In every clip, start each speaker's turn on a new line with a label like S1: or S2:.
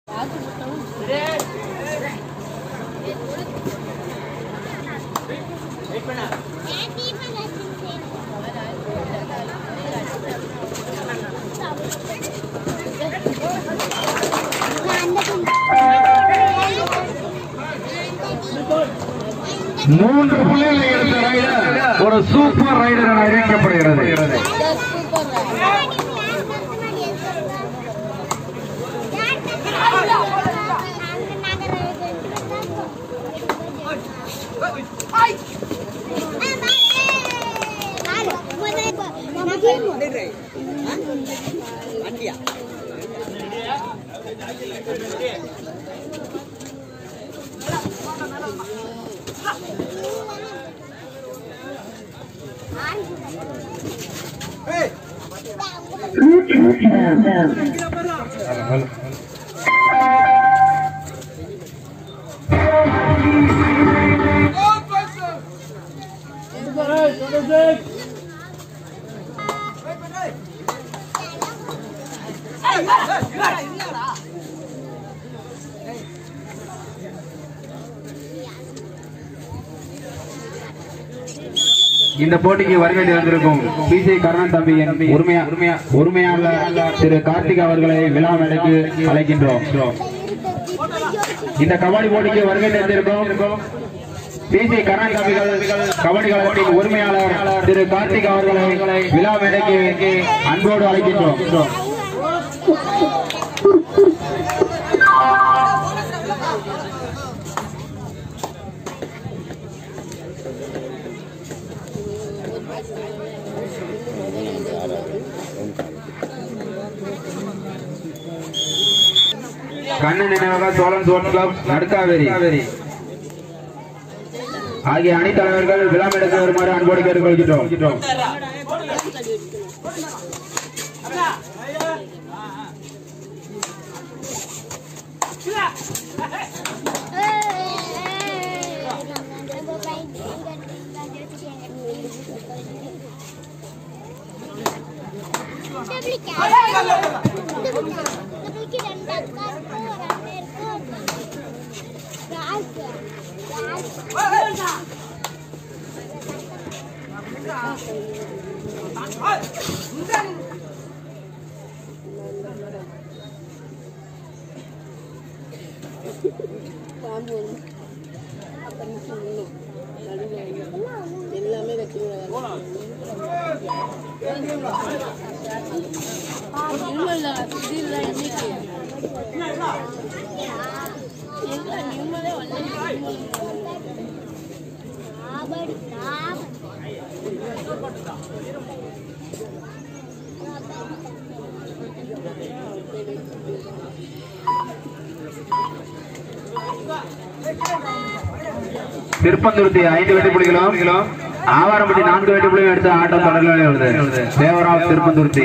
S1: மூன்று புள்ளிகளை எடுத்த ரைடர் ஒரு சூப்பர் ரைடர் என அறிவிக்கப்படுகிறது இந்த போட்டிக்கு வருகை வந்திருக்கும் பிசி கருணன் தம்பியின் உரிமையா உரிமையா உரிமையாளர் திரு கார்த்திக் அவர்களை விழா மேடைக்கு அழைக்கின்றோம் இந்த கபடி போட்டிக்கு வருகை தந்திருக்கும் பிசி கருணன் தம்பிகள் கபடி கழகத்தின் உரிமையாளர் திரு கார்த்திக் அவர்களை விழா மேடைக்கு அன்போடு அழைக்கின்றோம் கண்ணன் நினைவாக சோழன் சோழன் கிளப் நடுக்காவேரி ஆகிய அணி தலைவர்கள் விழா எடுக்க வருமாறு அன்போடு கேட்டுக்கொள்கிறோம்
S2: எல்லாமே கட்சிங்களா நிர்மலா திடீர்னு இன்னைக்கு இல்ல நிர்மலே வந்து
S1: திருப்பந்துருத்தி ஐந்து வெட்டி புள்ளிகளும் ஆவாரம்பட்டி நான்கு வெட்டி புள்ளிகளும் எடுத்து ஆட்டம் தொடர்ந்து வருது தேவராவ் திருப்பந்துருத்தி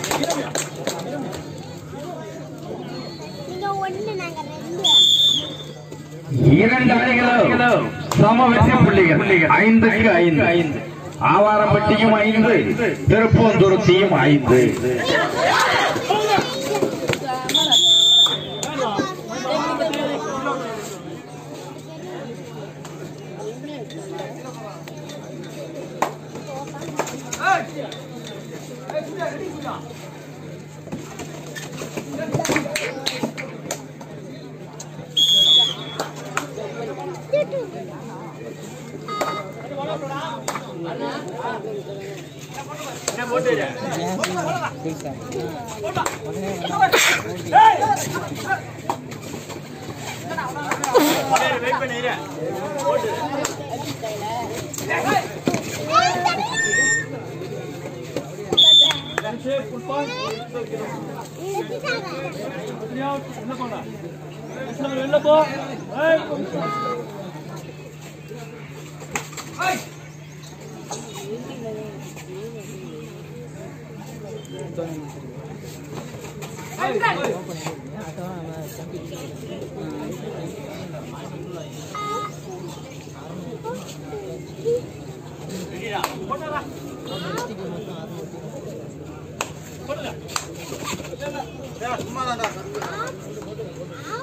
S3: நீங்க ஒண்ணு நாங்க ரெண்டு
S1: இரண்டு அணிகளும் சம வெற்றி புள்ளிகள் ஐந்துக்கு ஐந்து ஐந்து ஆவாரம்பட்டியும் ஐந்து திருப்பந்துருத்தியும் ஐந்து
S3: ஆ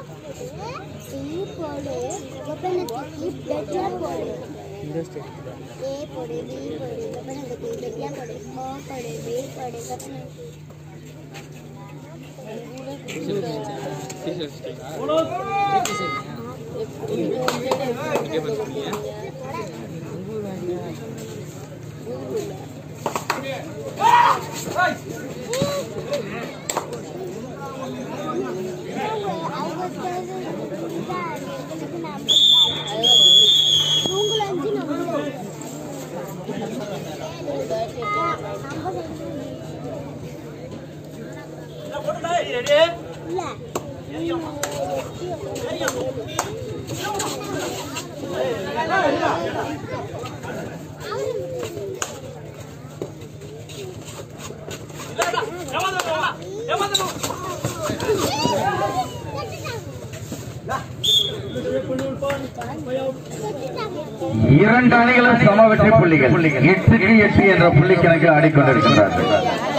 S3: போடு வெப்பனை தூக்கி பெட்ல போடு ஏ போடு பி போடு வெப்பனை தூக்கி பெட்ல போடு ஓ போடு பி போடு வெப்பனை
S1: இரண்டு அணிகளும் சம வெற்றி புள்ளிகள் எட்டுக்கு எட்டு என்ற புள்ளி கணக்கில் ஆடிக்கொண்டிருக்கிறார்கள்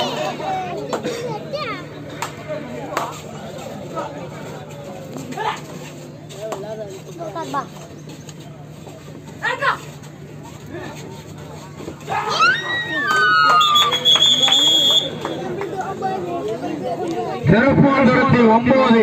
S3: Baba.
S1: திருப்பூந்துருத்தி ஒன்பது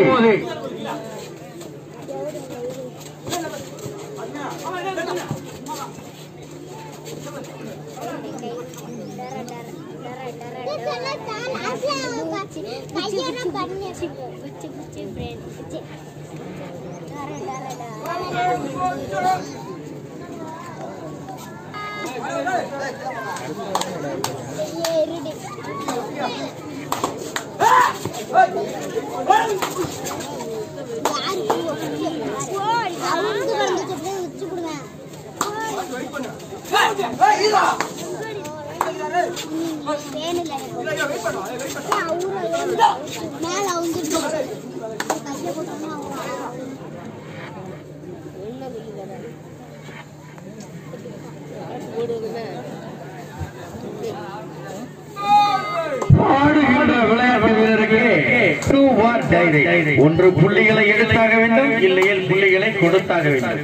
S3: மேல அவங்க கையை போட்டோம்னா
S1: ஆடுகின்ற விளையாட்டு வீரருக்கு டூ ஒன் டைரி ஒன்று புள்ளிகளை எடுத்தாக வேண்டும் இல்லையில் புள்ளிகளை கொடுத்தாக வேண்டும்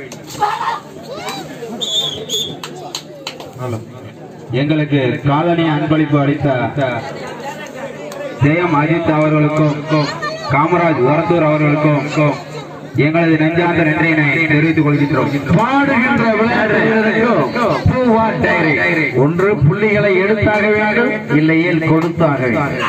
S1: எங்களுக்கு காலனி அன்பளிப்பு அளித்த ஜெயம் அஜித் அவர்களுக்கும் காமராஜ் ஒரத்தூர் அவர்களுக்கும் எங்களது நெஞ்சார்ந்த நன்றியினை தெரிவித்துக் கொள்கின்றோம் பாடுகின்ற விளையாட்டு வீரருக்கு two one diary. ஒன்று புள்ளிகளை எடுத்தாக வேண்டும் இல்லையில் கொடுத்தாக வேண்டும்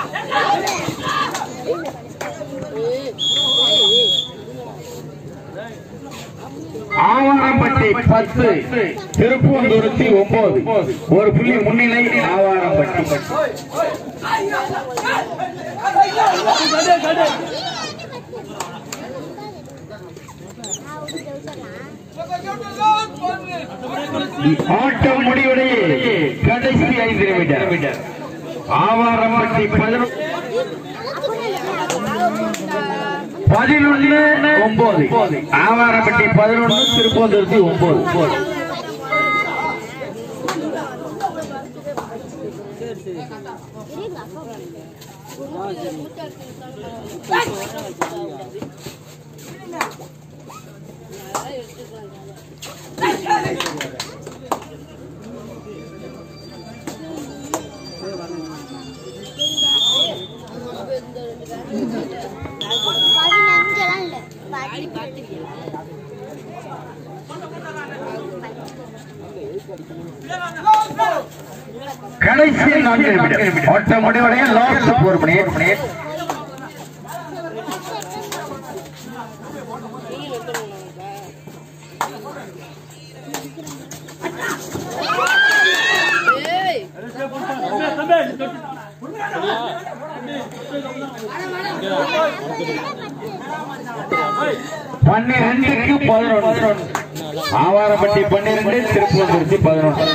S1: ஆவாரம்பட்டி பத்து திருப்பூந்துருத்தி ஒன்பது ஒரு புள்ளி முன்னிலை ஆவாரம்பட்டி ஆட்டம் முடிவுடைய கடைசி ஐந்து நிமிடம் ஆவாரம்பட்டி பதினொன்று பதினொன்று ஒன்பது ஆவாரப்பட்டி பதினொன்று திருப்பூந்துருத்தி ஒன்பது
S3: பதினஞ்செல்லாம் இல்ல பதினஞ்சு
S1: கடைசி நான்கு நிமிடம் ஆட்டம் முடிவடைய லாஸ்ட் போர் மணி மணி பன்னிரெண்டுக்கு பதினொன்று ஆவாரப்பட்டி பன்னிரெண்டு திருப்பூந்துருத்தி பதினொன்று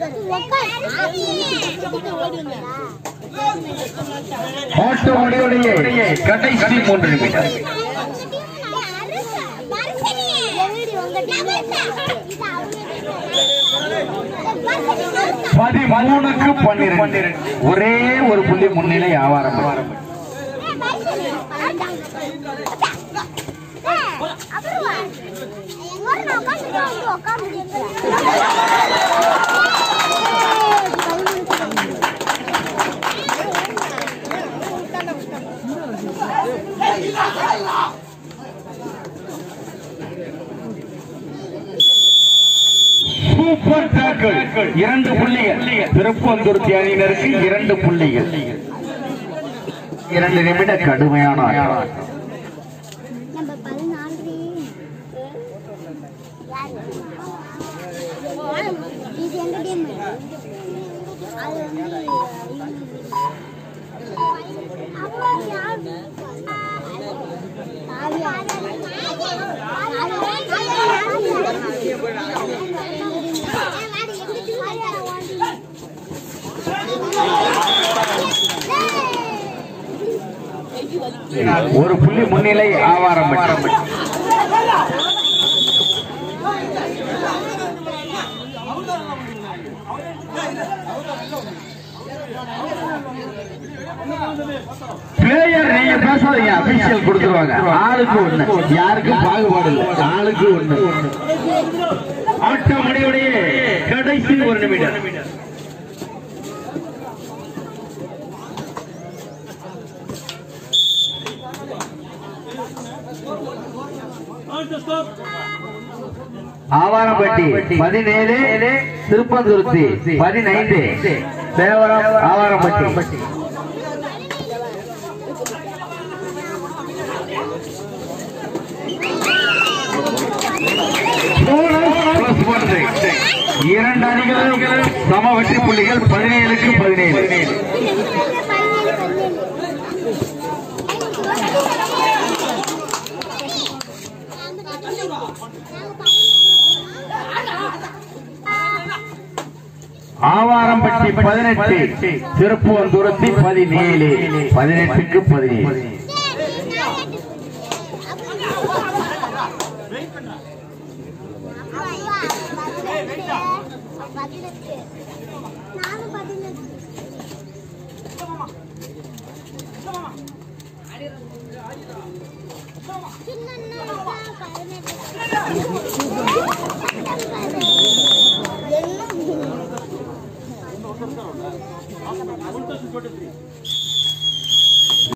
S1: ஆட்ட முடிவுடைய கடைசி மூன்று நிமிடம் பதிமூணுக்கு பன்னிரண்டு ஒரே ஒரு புள்ளி முன்னிலை ஆவாரம் சூப்பர் டாக்கிள் இரண்டு புள்ளிகள் திருப்பந்தூர்த்தி அணியினருக்கு இரண்டு புள்ளிகள் இரண்டு நிமிட கடுமையான ஆட்டம்
S3: நம்ம பதினாலு இது எங்க டீம் அது வந்து அப்புறம் யார்
S1: ஒரு புள்ளி முன்னிலை ஆவாரம் பிளேயர் நீங்க பேசாதீங்க அபிஷியல் கொடுத்துருவாங்க ஆளுக்கு ஒண்ணு யாருக்கும் பாகுபாடு இல்லை ஆளுக்கு ஒண்ணு ஆட்ட முடிவுடைய கடைசி ஒரு நிமிடம் ஆவாரம்பட்டி பதினேழு திருப்பந்துருத்தி பதினைந்து தேவரம் ஆவாரம்பட்டி Plus ஒன்று. இரண்டு அணிகள் சம வெற்றி புள்ளிகள் பதினேழுக்கு பதினேழு ஆவாரம்பட்டி பதினெட்டு திருப்பூர் தூரத்தி பதினேழு பதினெட்டுக்கு பதினேழு
S3: நானும் பதினெட்டு பதினெட்டு